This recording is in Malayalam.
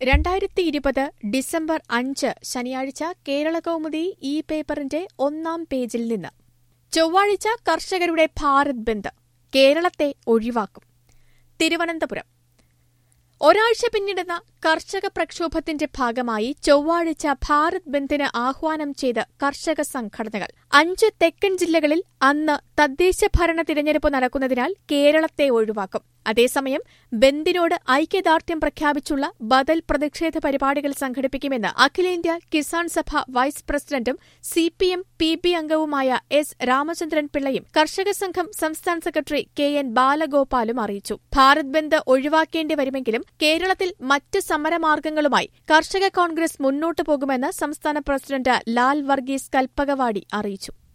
രണ്ടായിരത്തി ഇരുപത് ഡിസംബർ അഞ്ച് ശനിയാഴ്ച കേരളകൗമുദി ഈ പേപ്പറിന്റെ ഒന്നാം പേജിൽ നിന്ന് ചൊവ്വാഴ്ച കർഷകരുടെ ഭാരത് ബന്ദ് കേരളത്തെ ഒഴിവാക്കും തിരുവനന്തപുരം ഒരാഴ്ച പിന്നിടുന്ന കർഷക പ്രക്ഷോഭത്തിന്റെ ഭാഗമായി ചൊവ്വാഴ്ച ഭാരത് ബന്ദിന് ആഹ്വാനം ചെയ്ത് കർഷക സംഘടനകൾ അഞ്ച് തെക്കൻ ജില്ലകളിൽ അന്ന് തദ്ദേശ ഭരണ തിരഞ്ഞെടുപ്പ് നടക്കുന്നതിനാൽ കേരളത്തെ ഒഴിവാക്കും അതേസമയം ബന്ദിനോട് ഐക്യദാർഢ്യം പ്രഖ്യാപിച്ചുള്ള ബദൽ പ്രതിഷേധ പരിപാടികൾ സംഘടിപ്പിക്കുമെന്ന് അഖിലേന്ത്യാ കിസാൻ സഭ വൈസ് പ്രസിഡന്റും സിപിഎം പി ബി അംഗവുമായ എസ് രാമചന്ദ്രൻ പിള്ളയും കർഷക സംഘം സംസ്ഥാന സെക്രട്ടറി കെ എൻ ബാലഗോപാലും അറിയിച്ചു ഭാരത് ബന്ദ് ഒഴിവാക്കേണ്ടി വരുമെങ്കിലും കേരളത്തിൽ മറ്റ് സമരമാർഗങ്ങളുമായി കർഷക കോൺഗ്രസ് മുന്നോട്ടു പോകുമെന്ന് സംസ്ഥാന പ്രസിഡന്റ് ലാൽ വർഗീസ് കൽപ്പകവാടി അറിയിച്ചു